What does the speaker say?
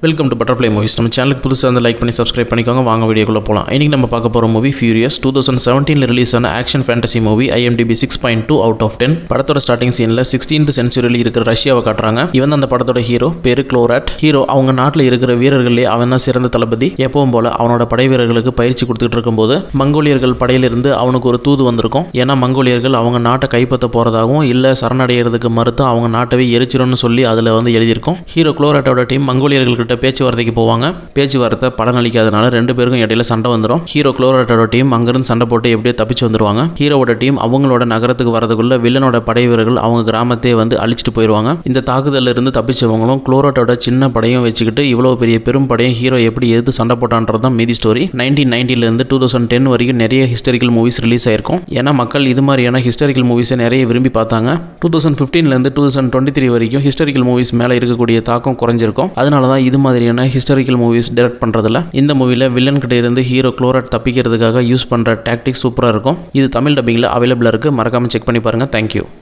welcome to butterfly movies நம்ம சேனலுக்கு புதுசாக வந்து லைக் பண்ணி சப்ஸ்கிரைப் பண்ணிக்கோங்க வாங்க வீடியோக்குள்ளே போகலாம் இன்றைக்கி நம்ம பார்க்க போகிற மூவி ஃபியூரியஸ் டூ தௌசண்ட் செவன்டீனில் ரிலீஸ் ஆன action fantasy movie IMDB six point two out of ten படத்தோட ஸ்டார்டிங் சீனில் சிக்ஸ்டீன்த் சென்ச்சுரியில் இருக்கிற ரஷ்யாவை காட்டுறாங்க இவன் அந்த படத்தோட ஹீரோ பேரு குளோராட் ஹீரோ அவங்க நாட்டில் இருக்கிற வீரர்களே அவன் தான் சிறந்த தளபதி எப்பவும் போல அவனோட படை வீரர்களுக்கு பயிற்சி கொடுத்துட்டு இருக்கும்போது மங்கோலியர்கள் படையிலிருந்து அவனுக்கு ஒரு தூது வந்திருக்கும் ஏன்னா மங்கோலியர்கள் அவங்க நாட்டை கைப்பற்ற போகிறதாகவும் இல்லை சரணடைகிறதுக்கு மறுத்து அவங்க நாட்டவே எரிச்சிடும்னு சொல்லி அதில் வந்து எழுதியிருக்கும் ஹீரோ குளோராட்டோட டீம் மங்கோலியர்கள்கிட்ட பேச்சுவார்த்தைக்கு போவாங்க பேச்சுவார்த்தை பலனளிக்காதனால ரெண்டு பேருக்கும் இடையில சண்டை வந்துடும் ஹீரோ குளோராட்டோட டீம் அங்கிருந்து சண்டை போட்டு எப்படியோ தப்பிச்சு வந்துருவாங்க ஹீரோவோட டீம் அவங்களோட நகரத்துக்கு வரதுக்குள்ள வில்லனோட படை வீரர்கள் அவங்க கிராமத்தையே வந்து அழிச்சிட்டு போயிடுவாங்க இந்த தாக்குதல்ல இருந்து தப்பிச்சவங்களும் குளோராட்டோட சின்ன படையும் வச்சுக்கிட்டு இவ்வளோ பெரிய பெரும் படையும் ஹீரோ எப்படி எதிர்த்து சண்டை போட்டான்றது தான் மீதி ஸ்டோரி நைன்டீன் நைன்டிலேருந்து டூ தௌசண்ட் டென் வரைக்கும் நிறைய ஹிஸ்டாரிக்கல் மூவிஸ் ரிலீஸ் ஆயிருக்கும் ஏன்னா மக்கள் இது மாதிரியான ஹிஸ்டாரிக்கல் மூவிஸை நிறைய விரும்பி பார்த்தாங்க டூ தௌசண்ட் ஃபிஃப்டீன்லேருந்து டூ தௌசண்ட் டுவெண்ட்டி த்ரீ வரைக்கும் ஹிஸ்டாரிக்கல் மூவிஸ் மேலே இருக்கக்கூடிய தாக்கம் குறைஞ்சிருக்கும் அதனால தான் இது மாதிரியான ஹிஸ்டாரிக்கல் மூவிஸ் டைரக்ட் பண்ணுறதுல இந்த மூவியில் வில்லன் கிட்ட இருந்து ஹீரோ குளோராட் தப்பிக்கிறதுக்காக யூஸ் பண்ணுற டாக்டிக்ஸ் சூப்பராக இருக்கும் இது தமிழ் டப்பிங்கில் அவைலபிளாக இருக்குது மறக்காமல் செக் பண்ணி பாருங்கள் தேங்க்யூ